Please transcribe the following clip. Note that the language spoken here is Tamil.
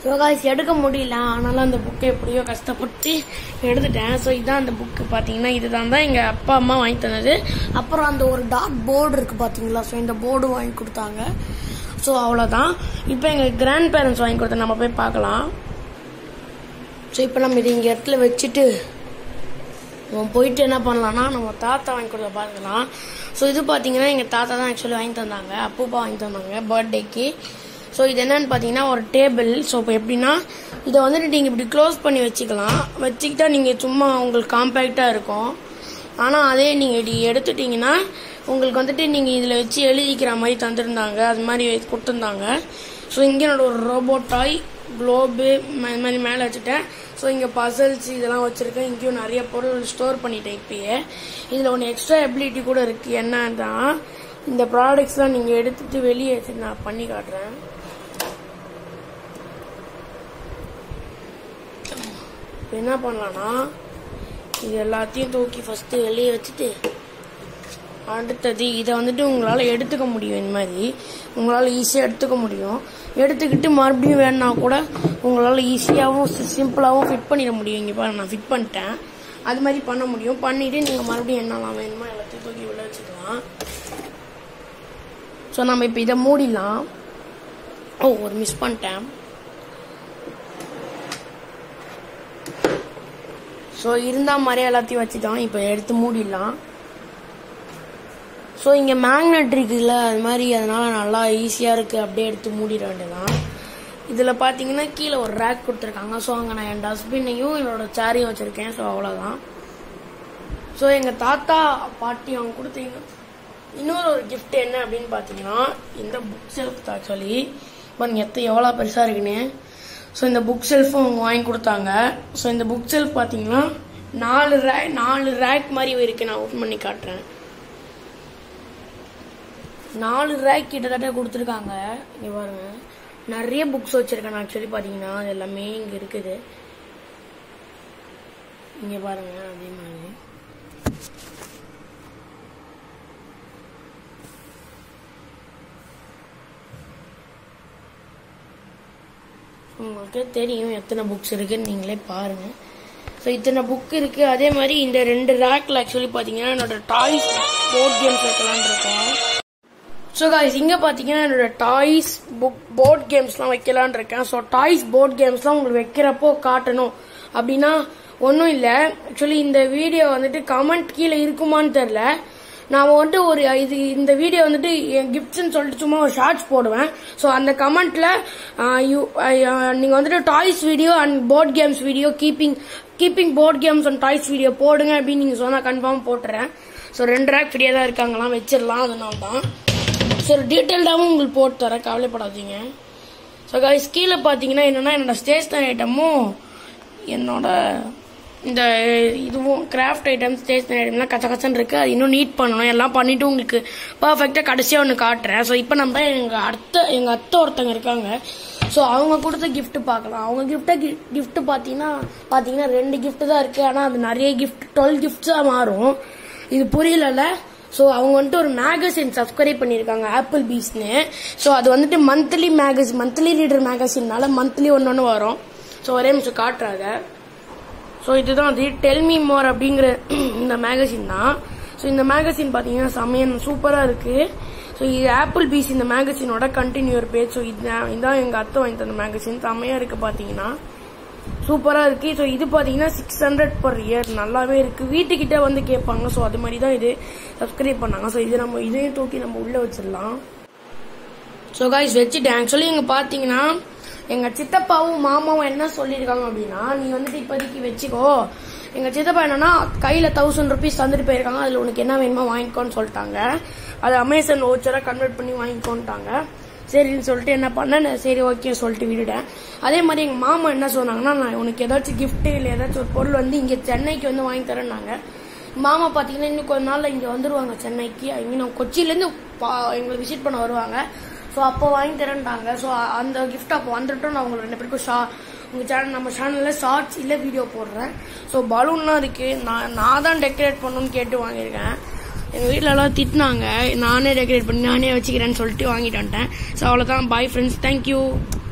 ஸோ காய்ஸ் எடுக்க முடியல ஆனாலும் அந்த புக்கை எப்படியோ கஷ்டப்பட்டு எடுத்துட்டேன் ஸோ இதான் அந்த புக்கு பார்த்தீங்கன்னா இதுதான் தான் எங்கள் அப்பா அம்மா வாங்கி தந்தது அப்புறம் அந்த ஒரு டாட் போர்டு இருக்குது பார்த்தீங்களா ஸோ இந்த போர்டு வாங்கி கொடுத்தாங்க ஸோ அவ்வளோதான் இப்போ எங்கள் கிராண்ட் பேரண்ட்ஸ் வாங்கி கொடுத்த நம்ம போய் பார்க்கலாம் ஸோ இப்போ நம்ம இதை இங்கே இடத்துல வச்சுட்டு நம்ம போயிட்டு என்ன பண்ணலாம்னா நம்ம தாத்தா வாங்கி கொடுத்த பார்க்கலாம் ஸோ இது பார்த்தீங்கன்னா எங்கள் தாத்தா தான் ஆக்சுவலி வாங்கி தந்தாங்க அப்பூப்பா வாங்கி தந்தாங்க பர்த்டேக்கு ஸோ இது என்னன்னு பார்த்தீங்கன்னா ஒரு டேபிள் ஸோ இப்போ எப்படின்னா இதை வந்துட்டு நீங்கள் இப்படி க்ளோஸ் பண்ணி வச்சுக்கலாம் வச்சுக்கிட்டா நீங்கள் சும்மா உங்களுக்கு காம்பேக்டாக இருக்கும் ஆனால் அதே நீங்கள் இப்படி எடுத்துட்டீங்கன்னா உங்களுக்கு வந்துட்டு நீங்கள் இதில் வச்சு எழுதிக்கிற மாதிரி தந்திருந்தாங்க அது மாதிரி கொடுத்துருந்தாங்க ஸோ இங்கே என்னோட ஒரு ரோபோட் டாய் குளோபு இது மாதிரி மேலே வச்சுட்டேன் ஸோ இங்கே பசல்ஸ் இதெல்லாம் வச்சுருக்கேன் இங்கேயும் நிறைய பொருள் ஸ்டோர் பண்ணிட்டேன் இப்பயே இதில் ஒன்று எக்ஸ்ட்ரா எபிலிட்டி கூட இருக்குது என்னன்னா இந்த ப்ராடக்ட்ஸ்லாம் நீங்கள் எடுத்துட்டு வெளியே வச்சு நான் பண்ணி காட்டுறேன் இப்போ என்ன பண்ணலான்னா இது எல்லாத்தையும் தூக்கி ஃபஸ்ட்டு வெளியே வச்சுட்டு அடுத்தது இதை வந்துட்டு உங்களால் எடுத்துக்க முடியும் இந்த மாதிரி உங்களால் ஈஸியாக எடுத்துக்க முடியும் எடுத்துக்கிட்டு மறுபடியும் வேணும்னா கூட உங்களால் ஈஸியாகவும் சிம்பிளாகவும் ஃபிட் பண்ணிட முடியும் இங்கே பாருங்க நான் ஃபிட் பண்ணிட்டேன் அது மாதிரி பண்ண முடியும் பண்ணிவிட்டு நீங்கள் மறுபடியும் என்னலாம் வேணுமோ எல்லாத்தையும் தூக்கி உள்ள வச்சுக்கலாம் ஸோ நம்ம இப்போ இதை மூடிடலாம் ஓ ஒரு மிஸ் பண்ணிட்டேன் ஸோ இருந்தால் மாதிரியே எல்லாத்தையும் வச்சுட்டோம் இப்போ எடுத்து மூடிடலாம் ஸோ இங்கே மேக்னெட் இருக்குல்ல அது மாதிரி அதனால நல்லா ஈஸியாக இருக்குது அப்படியே எடுத்து மூடிட வேண்டியதான் இதில் பார்த்தீங்கன்னா கீழே ஒரு ரேக் கொடுத்துருக்காங்க ஸோ அங்கே நான் என் டஸ்ட்பின்னையும் என்னோட சேரையும் வச்சுருக்கேன் ஸோ அவ்வளோதான் ஸோ எங்கள் தாத்தா பாட்டி அவங்க கொடுத்தீங்க இன்னொரு ஒரு கிஃப்ட் என்ன அப்படின்னு பார்த்தீங்கன்னா இந்த புக் செல்ஃப் ஆக்சுவலி பாருங்க எத்த எவ்வளோ பெருசாக இருக்குன்னு ஸோ இந்த புக் செல்ஃபும் அவங்க வாங்கி கொடுத்தாங்க ஸோ இந்த புக் செல்ஃப் பார்த்தீங்கன்னா நாலு ரேக் நாலு ரேக் மாதிரி இருக்கு நான் ஓப்பன் பண்ணி காட்டுறேன் நாலு ரேக் கிட்டத்தட்ட கொடுத்துருக்காங்க இங்கே பாருங்க நிறைய புக்ஸ் வச்சிருக்கேன் ஆக்சுவலி பார்த்தீங்கன்னா அது எல்லாமே இங்கே இருக்குது இங்கே பாருங்க அதே மாதிரி உங்களுக்கு தெரியும் எத்தனை புக்ஸ் இருக்குன்னு நீங்களே பாருங்க ஸோ இத்தனை புக் இருக்கு அதே மாதிரி இந்த ரெண்டு ரேக்ல ஆக்சுவலி பார்த்தீங்கன்னா என்னோட டாய்ஸ் போர்ட் கேம்ஸ் வைக்கலான்னு இருக்கேன் ஸோ காய்ஸ் இங்கே பார்த்தீங்கன்னா என்னோட டாய்ஸ் புக் போர்ட் கேம்ஸ்லாம் வைக்கலான்னு இருக்கேன் ஸோ டாய்ஸ் போர்ட் கேம்ஸ்லாம் உங்களுக்கு வைக்கிறப்போ காட்டணும் அப்படின்னா ஒன்றும் இல்லை ஆக்சுவலி இந்த வீடியோ வந்துட்டு கமெண்ட் கீழே இருக்குமான்னு தெரில நான் வந்துட்டு ஒரு இது இந்த வீடியோ வந்துட்டு என் கிஃப்ட்ஸ்னு சொல்லிட்டு சும்மா ஒரு ஷார்ட்ஸ் போடுவேன் ஸோ அந்த கமெண்ட்ல யூ நீங்கள் வந்துட்டு toys video and board games video keeping keeping board games and toys video போடுங்க அப்படின்னு நீங்கள் சொன்னால் கன்ஃபார்ம் போட்டுறேன் ஸோ ரெண்டு ரேக் ஃப்ரீயாக தான் இருக்காங்களாம் வச்சிடலாம் அதனால தான் ஸோ டீட்டெயில்டாகவும் உங்களுக்கு போட்டு தரேன் கவலைப்படாதீங்க ஸோ கைஸ் கீழே பார்த்தீங்கன்னா என்னென்னா என்னோட ஸ்டேஷ்னரி ஐட்டமும் என்னோட இந்த இதுவும் கிராஃப்ட் ஐட்டம் ஸ்டேஷ்னரி ஐட்டம்லாம் கச்ச கச்சன்னு இருக்குது அது இன்னும் நீட் பண்ணணும் எல்லாம் பண்ணிவிட்டு உங்களுக்கு பர்ஃபெக்டாக கடைசியாக ஒன்று காட்டுறேன் ஸோ இப்போ நம்ம எங்கள் அத்தை எங்கள் அத்தை ஒருத்தங்க இருக்காங்க ஸோ அவங்க கொடுத்த gift பார்க்கலாம் அவங்க கிஃப்ட்டை gift பார்த்தீங்கன்னா பார்த்தீங்கன்னா ரெண்டு gift தான் இருக்குது ஆனால் அது நிறைய gift டுவெல் கிஃப்ட்ஸாக மாறும் இது புரியலல்ல ஸோ அவங்க வந்துட்டு ஒரு மேகசின் சப்ஸ்கிரைப் பண்ணியிருக்காங்க ஆப்பிள் பீஸ்னு ஸோ அது வந்துட்டு மந்த்லி மேகசின் மந்த்லி ரீடர் மேகசின்னால மந்த்லி ஒன்று ஒன்று வரும் ஸோ ஒரே நிமிஷம் காட்டுறாங்க ஸோ இதுதான் அது டெல் மீ மோர் அப்படிங்கிற இந்த மேகசின் தான் ஸோ இந்த மேகசின் பார்த்தீங்கன்னா செம்மையான சூப்பராக இருக்குது ஸோ இது ஆப்பிள் பீஸ் இந்த மேகசினோட கண்டினியூர் பேஜ் ஸோ இதுதான் இதான் எங்கள் அத்தை வாங்கி தந்த மேகசின் செம்மையாக இருக்குது பார்த்தீங்கன்னா சூப்பராக இருக்கு ஸோ இது பார்த்தீங்கன்னா சிக்ஸ் ஹண்ட்ரட் பர் இயர் நல்லாவே இருக்கு வீட்டுக்கிட்ட வந்து கேட்பாங்க ஸோ அது மாதிரி தான் இது சப்ஸ்கிரைப் பண்ணாங்க ஸோ இது நம்ம இதையும் தூக்கி நம்ம உள்ள வச்சிடலாம் ஸோ காய்ஸ் வச்சுட்டேன் ஆக்சுவலி இங்கே பார்த்தீங்கன்னா எங்கள் சித்தப்பாவும் மாமாவும் என்ன சொல்லியிருக்காங்க அப்படின்னா நீ வந்துட்டு இப்போதைக்கு வச்சுக்கோ எங்கள் சித்தப்பா என்னன்னா கையில் தௌசண்ட் ருபீஸ் தந்துட்டு போயிருக்காங்க அதில் உனக்கு என்ன வேணுமோ வாங்கிக்கோன்னு சொல்லிட்டாங்க அது அமேசான் ஓச்சராக கன்வெர்ட் பண்ணி வாங்கிக்கோன்ட்டாங்க சரின்னு சொல்லிட்டு என்ன பண்ணேன் சரி ஓகே சொல்லிட்டு விட்டுட்டேன் அதே மாதிரி எங்கள் மாமா என்ன சொன்னாங்கன்னா நான் உனக்கு ஏதாச்சும் gift இல்லை ஏதாச்சும் ஒரு பொருள் வந்து இங்கே சென்னைக்கு வந்து வாங்கி தரேன்னாங்க மாமா பார்த்தீங்கன்னா இன்னும் கொஞ்ச நாள்ல இங்கே வந்துருவாங்க சென்னைக்கு ஐ மீன் கொச்சியிலேருந்து எங்களை விசிட் பண்ண வருவாங்க ஸோ அப்போ வாங்கி தரேன்ட்டாங்க ஸோ அந்த gift அப்போ வந்துட்டோம் நான் உங்களுக்கு ரெண்டு பேருக்கும் ஷா உங்கள் சேனல் நம்ம சேனலில் ஷார்ட்ஸ் இல்லை வீடியோ போடுறேன் ஸோ பலூன்லாம் இருக்குது நான் நான் தான் டெக்கரேட் பண்ணணும்னு கேட்டு வாங்கியிருக்கேன் எங்கள் வீட்டில் எல்லாம் திட்டினாங்க நானே டெக்கரேட் பண்ணி நானே வச்சுக்கிறேன்னு சொல்லிட்டு வாங்கிட்டு வந்துட்டேன் ஸோ அவ்வளோதான் பாய் ஃப்ரெண்ட்ஸ் தேங்க்யூ